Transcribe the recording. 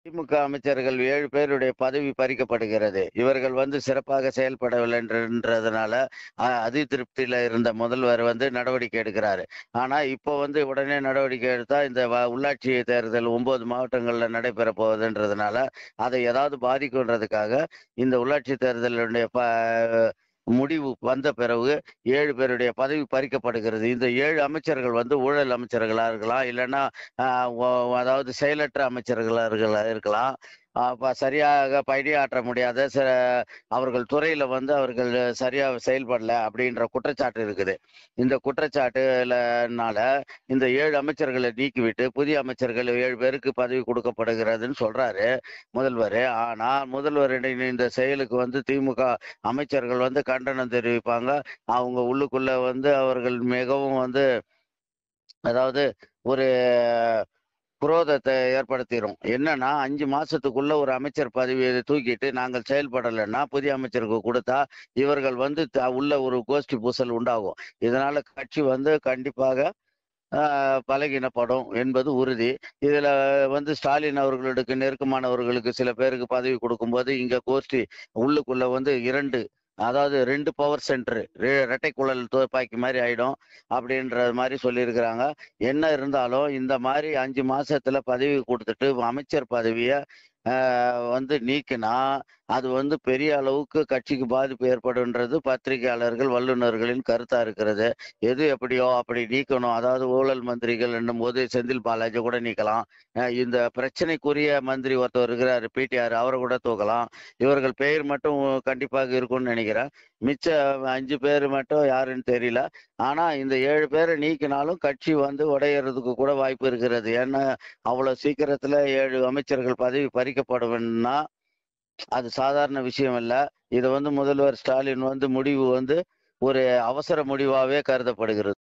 திமுக அமைச்சர்கள் ஏழு பேருடைய பதவி பறிக்கப்படுகிறது இவர்கள் வந்து சிறப்பாக செயல்படவில்லை என்றதுனால அஹ், அதிருப்தியில இருந்த முதல்வர் வந்து நடவடிக்கை எடுக்கிறாரு ஆனா இப்போ வந்து உடனே நடவடிக்கை எடுத்தா இந்த வ- உள்ளாட்சி தேர்தல் ஒன்பது மாவட்டங்கள்ல நடைபெற போகுதுன்றதுனால அதை ஏதாவது பாதிக்குன்றதுக்காக இந்த உள்ளாட்சி தேர்தலுடைய ப முடிவு வந்த பிறகு ஏழு பேருடைய பதவி பறிக்கப்படுகிறது இந்த ஏழு அமைச்சர்கள் வந்து ஊழல் அமைச்சர்களா இருக்கலாம் இல்லைன்னா ஆஹ் ஒ- அதாவது செயலற்ற அமைச்சர்களா இருக்கலாம் இருக்கலாம் அப்ப சரியாக பணியாற்ற முடியாத சில அவர்கள் துறையில வந்து அவர்கள் சரியா செயல்படல அப்படின்ற குற்றச்சாட்டு இருக்குது இந்த குற்றச்சாட்டுலனால இந்த ஏழு அமைச்சர்களை நீக்கிவிட்டு புதிய அமைச்சர்கள் ஏழு பேருக்கு பதவி கொடுக்கப்படுகிறதுன்னு சொல்றாரு முதல்வர் ஆனா முதல்வரின் இந்த செயலுக்கு வந்து திமுக அமைச்சர்கள் வந்து கண்டனம் தெரிவிப்பாங்க அவங்க உள்ளுக்குள்ள வந்து அவர்கள் மிகவும் வந்து அதாவது ஒரு குரோதத்தை ஏற்படுத்திடும் என்னன்னா அஞ்சு மாசத்துக்குள்ள ஒரு அமைச்சர் பதவியை தூக்கிட்டு நாங்கள் செயல்படலைன்னா புதிய அமைச்சருக்கு கொடுத்தா இவர்கள் வந்து த- உள்ள ஒரு கோஷ்டி பூசல் உண்டாகும் இதனால கட்சி வந்து கண்டிப்பாக ஆஹ், பலகீனப்படும் என்பது உறுதி இதுல வந்து ஸ்டாலின் அவர்களுக்கு நெருக்கமானவர்களுக்கு சில பேருக்கு பதவி கொடுக்கும்போது இங்க கோஷ்டி உள்ளுக்குள்ள வந்து இரண்டு அதாவது ரெண்டு பவர் சென்டர் இரட்டை குழல் துப்பாக்கி மாதிரி ஆயிடும் அப்படின்ற மாதிரி சொல்லியிருக்கிறாங்க என்ன இருந்தாலும் இந்த மாதிரி அஞ்சு மாசத்துல பதவி கொடுத்துட்டு அமைச்சர் பதவியை வந்து நீக்கினா அது வந்து பெரிய அளவுக்கு கட்சிக்கு பாதிப்பு ஏற்படுன்றது பத்திரிகையாளர்கள் வல்லுநர்களின் கருத்தா இருக்கிறது எது எப்படியோ அப்படி நீக்கணும் அதாவது ஊழல் மந்திரிகள் என்னும் போது செந்தில் பாலாஜி கூட நீக்கலாம் அஹ் இந்த பிரச்சனைக்குரிய மந்திரி ஒருத்தர் இருக்கிறாரு பிடிஆர் அவரை கூட தூக்கலாம் இவர்கள் பெயர் மட்டும் கண்டிப்பாக இருக்கும்னு நினைக்கிறேன் மிச்ச அஞ்சு பேர் மட்டும் யாருன்னு தெரியல ஆனா இந்த ஏழு பேரை நீக்கினாலும் கட்சி வந்து உடையறதுக்கு கூட வாய்ப்பு இருக்கிறது ஏன்னா அவ்வளவு சீக்கிரத்துல ஏழு அமைச்சர்கள் பதவி பறிக்கப்படும்னா அது சாதாரண விஷயம் இல்ல இதை வந்து முதல்வர் ஸ்டாலின் வந்து முடிவு வந்து ஒரு அவசர முடிவாவே கருதப்படுகிறது